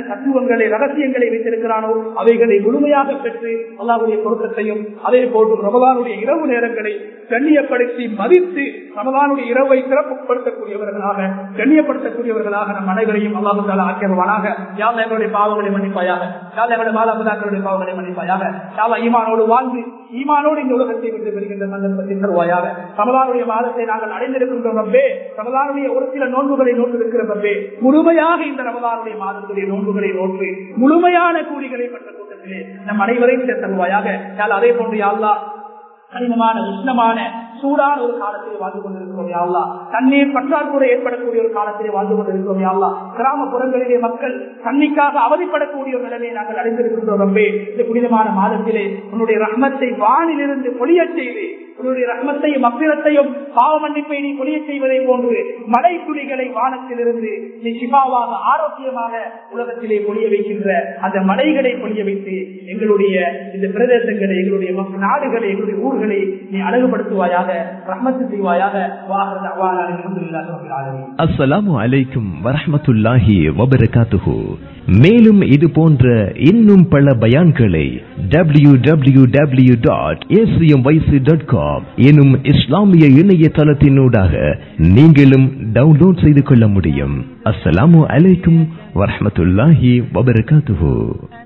நுணுக்கங்களை ரகசியங்களை வைத்திருக்கிறானோ அவைகளை முழுமையாக பெற்று அல்லாவுடைய பொருத்தத்தையும் அதே போன்று ரமதானுடைய இரவு நேரங்களை கண்ணியப்படுத்தி மதித்து ரமதானுடைய இரவை சிறப்புப்படுத்தக்கூடியவர்களாக கண்ணியப்படுத்தக்கூடியவர்களாக நம் அனைவரையும் அல்லாஹு தாலா ஆக்கியவானாக யாழ் எங்களுடைய பாவங்களை மன்னிப்பாயாக யாழ் எங்களுடைய மாதாபிதாக்களுடைய பாவங்களை மன்னிப்பாயாக யாழ் ஈமானோடு வாழ்ந்து ஈமானோடு இந்த உலகத்தை விட்டு பெறுகின்ற சந்தர்ப்பத்தை தருவாயாக ரமதானுடைய மாதத்தை நாங்கள் அடைந்திருக்கின்றோம் ரப்பே ரமதானுடைய ஒரு சில நோன்புகளை நோட்டிருக்கிற ரப்பே முழுமையாக இந்த ரமதானுடைய மாதத்துடைய நோன்புகளை நோட்டு முழுமையான கூலிகளை பெற்ற கூட்டத்திலே நம் அனைவரையும் தருவாயாக யாழ் அதே போன்று யாழ்லா கடினமான உஷ்ணமான சூடான ஒரு காலத்திலே வாழ்ந்து கொண்டிருக்கிறோம் யாழ்லா தண்ணீர் பற்றாக்குறை ஏற்படக்கூடிய ஒரு காலத்திலே வாழ்ந்து கொண்டிருக்கிறோம் யாழ்லா கிராமப்புறங்களிலே மக்கள் தண்ணிக்காக அவதிப்படக்கூடிய ஒரு நிலையை நாங்கள் அடைந்திருக்கின்றோம் ரப்பே இந்த புனிதமான மாதத்திலே உன்னுடைய ரஹ்மத்தை வானிலிருந்து பொழியச் செய்து உன்னுடைய ரஹ்மத்தையும் அப்பிரத்தையும் பாவ மன்னிப்பை நீ பொழிய செய்வதை போன்று மழை துளிகளை வானத்திலிருந்து நீ சிபாவாக ஆரோக்கியமாக உலகத்திலே பொழிய வைக்கின்ற அந்த மலைகளை பொழிய வைத்து எங்களுடைய இந்த பிரதேசங்களை எங்களுடைய மக்க- நாடுகளை எங்களுடைய ஊர்களை நீ அழகுபடுத்துவாயாக ரஹ்மத்து செய்வாயாக வாகன அவ்வாறு அலமதுல்லாஹி அஸ்ஸலாமு அலைக்கும் வரஹ்மத்துல்லாஹி வபரகாத்துஹு மேலும் இது போன்ற இன்னும் பல பயான்களை W W W dot dot com எனும் இஸ்லாமிய இணையதளத்தினூடாக நீங்களும் டவுன்லோட் செய்து கொள்ள முடியும் அஸ்ஸலாமு அலைக்கும் வரஹ்மத்துல்லாஹி வபரகாத்துஹு